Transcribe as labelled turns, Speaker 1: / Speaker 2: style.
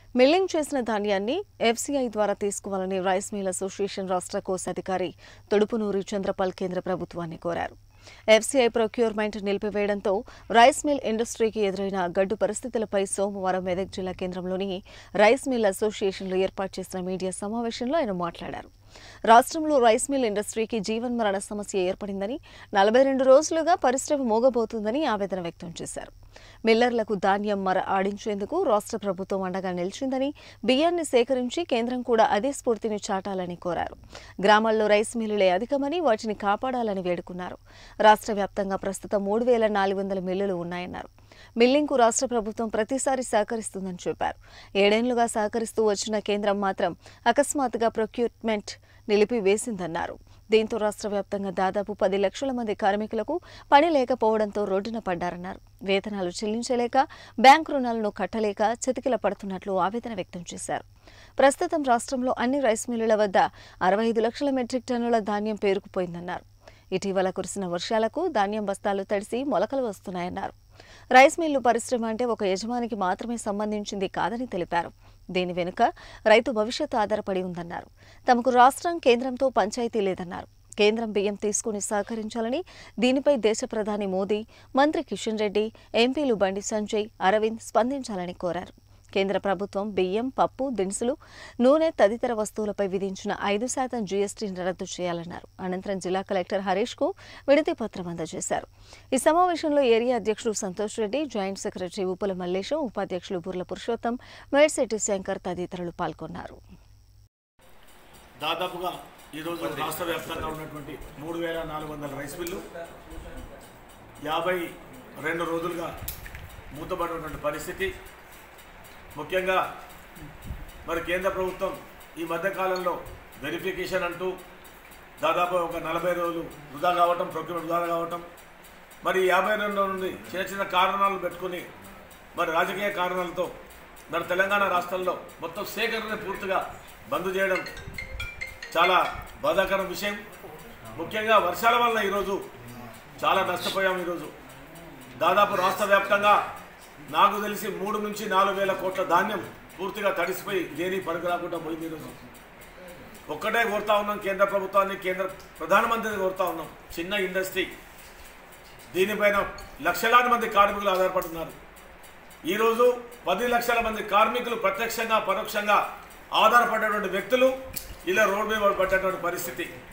Speaker 1: milling చేసిన ధాన్యాన్ని FCI ద్వారా తీసుకోవాలని రైస్ మిల్ అసోసియేషన్ రాష్ట్ర కోశాధికారి తొడుపునూరి చంద్రపాల్ కేంద్ర ప్రభుత్వాన్ని కోరారు ఎఫ్సీఐ ప్రొక్యూర్మెంట్ నిలిపివేయడంతో రైస్ మిల్ ఇండస్ట్రీకి ఎదురైన గడ్డు పరిస్థితులపై సోమవారం మెదక్ జిల్లా కేంద్రంలోని రైస్ మిల్ అసోసియేషన్లో ఏర్పాటు చేసిన మీడియా సమావేశంలో ఆయన మాట్లాడారు రాష్ట్రంలో రైస్ మిల్ ఇండస్ట్రీకి జీవన్మరణ సమస్య ఏర్పడిందని నలభై రెండు రోజులుగా పరిశ్రమ మోగబోతుందని ఆవేదన వ్యక్తం చేశారు మిల్లర్లకు ధాన్యం మర ఆడించేందుకు రాష్ట్ర ప్రభుత్వం అండగా నిలిచిందని బియ్యాన్ని సేకరించి కేంద్రం కూడా అదే స్ఫూర్తిని చాటాలని కోరారు గ్రామాల్లో రైస్ మిల్లులే అధికమని వాటిని కాపాడాలని వేడుకున్నారు రాష్ట్ర వ్యాప్తంగా ప్రస్తుతం మూడు వేల నాలుగు వందల మిల్లులు ఉన్నాయన్నారు మిల్లింగ్కు రాష్ట్ర ప్రభుత్వం ప్రతిసారి సహకరిస్తుందని చెప్పారు ఏడేళ్లుగా సహకరిస్తూ వచ్చిన కేంద్రం మాత్రం అకస్మాత్తుగా ప్రొక్యూర్మెంట్ నిలిపివేసిందన్నారు దీంతో రాష్ట్ర వ్యాప్తంగా దాదాపు పది లక్షల మంది కార్మికులకు పని లేకపోవడంతో రోడ్డున పడ్డారన్నారు వేతనాలు చెల్లించలేక బ్యాంకు రుణాలను కట్టలేక చతికిల పడుతున్నట్లు ఆవేదన వ్యక్తం చేశారు ప్రస్తుతం రాష్ట్రంలో అన్ని రైస్ మిల్లుల వద్ద అరవై ఐదు లక్షల మెట్రిక్ టన్నుల ధాన్యం పేరుకుపోయిందన్నారు ఇటీవల కురిసిన వర్షాలకు ధాన్యం బస్తాలు తడిసి మొలకలు వస్తున్నాయన్నారు రైస్ మిల్లు పరిశ్రమ అంటే ఒక యజమానికి మాత్రమే సంబంధించింది కాదని తెలిపారు దీని వెనుక రైతు భవిష్యత్తు ఆధారపడి ఉందన్నారు తమకు రాష్ట్రం కేంద్రంతో పంచాయతీ లేదన్నారు కేంద్రం బియ్యం తీసుకుని సహకరించాలని దీనిపై దేశ ప్రధాని మోదీ మంత్రి కిషన్ రెడ్డి ఎంపీలు బండి సంజయ్ అరవింద్ స్పందించాలని కోరారు కేంద్ర ప్రభుత్వం బియ్యం పప్పు దినుసులు నూనె తదితర వస్తువులపై విధించిన ఐదు శాతం జీఎస్టీని రద్దు చేయాలన్నారు అనంతరం జిల్లా కలెక్టర్ హరీష్ కు విడతి పత్రం అందజేశారు ఈ సమావేశంలో ఏరియా అధ్యక్షుడు సంతోష్ రెడ్డి జాయింట్ సెక్రటరీ ఉప్పుల మల్లేశం ఉపాధ్యక్షులు బుర్ల పురుషోత్తం మేడ్శెట్టి శంకర్ తదితరులు పాల్గొన్నారు
Speaker 2: దాదాపుగా ఈరోజు రాష్ట్ర వ్యాప్తంగా ఉన్నటువంటి మూడు వేల నాలుగు వందల రైస్ మిల్లు యాభై రెండు రోజులుగా మూతపడినటువంటి పరిస్థితి ముఖ్యంగా మరి కేంద్ర ప్రభుత్వం ఈ మధ్యకాలంలో వెరిఫికేషన్ అంటూ దాదాపు ఒక నలభై రోజులు వృధా కావటం ప్రొక్యూర్మెంట్ వృధా కావటం మరి యాభై రెండు నుండి చిన్న చిన్న కారణాలు పెట్టుకుని మరి రాజకీయ కారణాలతో మరి తెలంగాణ రాష్ట్రంలో మొత్తం సేకరణ పూర్తిగా బంద్ చేయడం చాలా బాధాకరం విషయం ముఖ్యంగా వర్షాల వల్ల ఈరోజు చాలా నష్టపోయాం ఈరోజు దాదాపు రాష్ట్ర వ్యాప్తంగా నాకు తెలిసి మూడు నుంచి నాలుగు వేల కోట్ల ధాన్యం పూర్తిగా తడిసిపోయి దేని పనికి రాకుండా పోయింది ఈరోజు ఒక్కటే కోరుతా ఉన్నాం కేంద్ర ప్రభుత్వాన్ని కేంద్ర ప్రధానమంత్రిని కోరుతా ఉన్నాం చిన్న ఇండస్ట్రీ దీనిపైన లక్షలాది మంది కార్మికులు ఆధారపడుతున్నారు ఈరోజు పది లక్షల మంది కార్మికులు ప్రత్యక్షంగా పరోక్షంగా ఆధారపడేటువంటి వ్యక్తులు ఇలా రోడ్డు మీద పడ్డటువంటి పరిస్థితి